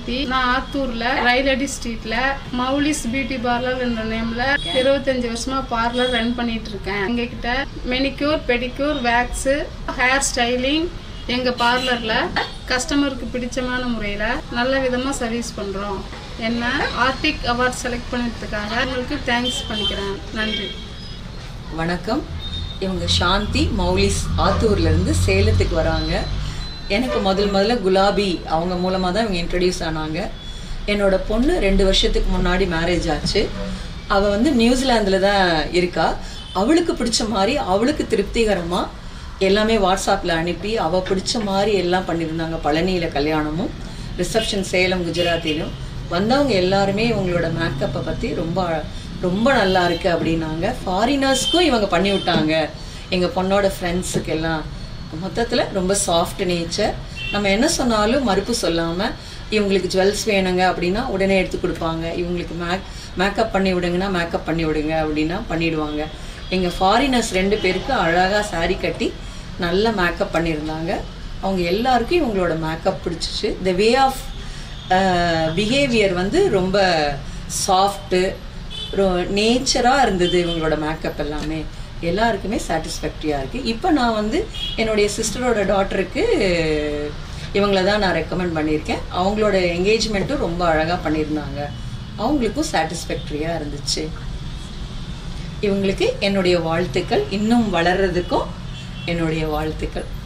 சாந்தி நான் ஆத்தூர்ல ரயிலடி ஸ்ட்ரீட்ல மௌலிஸ் beauty parlour என்ற நேம்ல இருபத்தஞ்சு வருஷமா பார்லர் ரன் பண்ணிட்டு இருக்கேன் எங்ககிட்ட manicure pedicure wax hair styling எங்க பார்லர்ல கஸ்டமருக்கு பிடிச்சமான முறையில நல்ல விதமா சர்வீஸ் பண்றோம் என்ன ஆர்டிக் அவார்ட் செலக்ட் பண்ணதுக்காக உங்களுக்கு தேங்க்ஸ் பண்ணிக்கிறேன் நன்றி வணக்கம் இவங்க சாந்தி மௌலிஸ் ஆத்தூர்லேருந்து சேலத்துக்கு வராங்க எனக்கு முதல் முதல்ல குலாபி அவங்க மூலமாக தான் இவங்க இன்ட்ரடியூஸ் ஆனாங்க என்னோட பொண்ணு ரெண்டு வருஷத்துக்கு முன்னாடி மேரேஜ் ஆச்சு அவள் வந்து நியூசிலாந்தில் தான் இருக்கா அவளுக்கு பிடிச்ச மாதிரி அவளுக்கு திருப்திகரமாக எல்லாமே வாட்ஸ்அப்பில் அனுப்பி அவள் பிடிச்ச மாதிரி எல்லாம் பண்ணியிருந்தாங்க பழனியில் கல்யாணமும் ரிசப்ஷன் சேலம் குஜராத்திலும் வந்தவங்க எல்லாருமே இவங்களோட மேக்கப்பை பற்றி ரொம்ப ரொம்ப நல்லா இருக்கு அப்படின்னாங்க ஃபாரினர்ஸ்க்கும் இவங்க பண்ணி விட்டாங்க எங்கள் பொண்ணோட ஃப்ரெண்ட்ஸுக்கு எல்லாம் மொத்தத்தில் ரொம்ப சாஃப்ட் நேச்சர் நம்ம என்ன சொன்னாலும் மறுப்பு சொல்லாமல் இவங்களுக்கு ஜுவல்ஸ் வேணுங்க அப்படின்னா உடனே எடுத்து கொடுப்பாங்க இவங்களுக்கு மேக் மேக்கப் பண்ணி விடுங்கன்னா மேக்கப் பண்ணி விடுங்க அப்படின்னா பண்ணிடுவாங்க எங்கள் ஃபாரினர்ஸ் ரெண்டு பேருக்கு அழகாக saree கட்டி நல்ல மேக்கப் பண்ணியிருந்தாங்க அவங்க எல்லாருக்கும் இவங்களோட மேக்கப் பிடிச்சிச்சு த வே ஆஃப் பிஹேவியர் வந்து ரொம்ப சாஃப்ட்டு நேச்சராக இருந்தது இவங்களோட மேக்கப் எல்லாமே எல்லாருக்குமே சாட்டிஸ்ஃபேக்டரியாக இருக்குது இப்போ நான் வந்து என்னுடைய சிஸ்டரோட டாட்டருக்கு இவங்கள தான் நான் ரெக்கமெண்ட் பண்ணியிருக்கேன் அவங்களோட என்கேஜ்மெண்ட்டும் ரொம்ப அழகாக பண்ணியிருந்தாங்க அவங்களுக்கும் சாட்டிஸ்ஃபேக்டரியாக இருந்துச்சு இவங்களுக்கு என்னுடைய வாழ்த்துக்கள் இன்னும் வளர்றதுக்கும் என்னுடைய வாழ்த்துக்கள்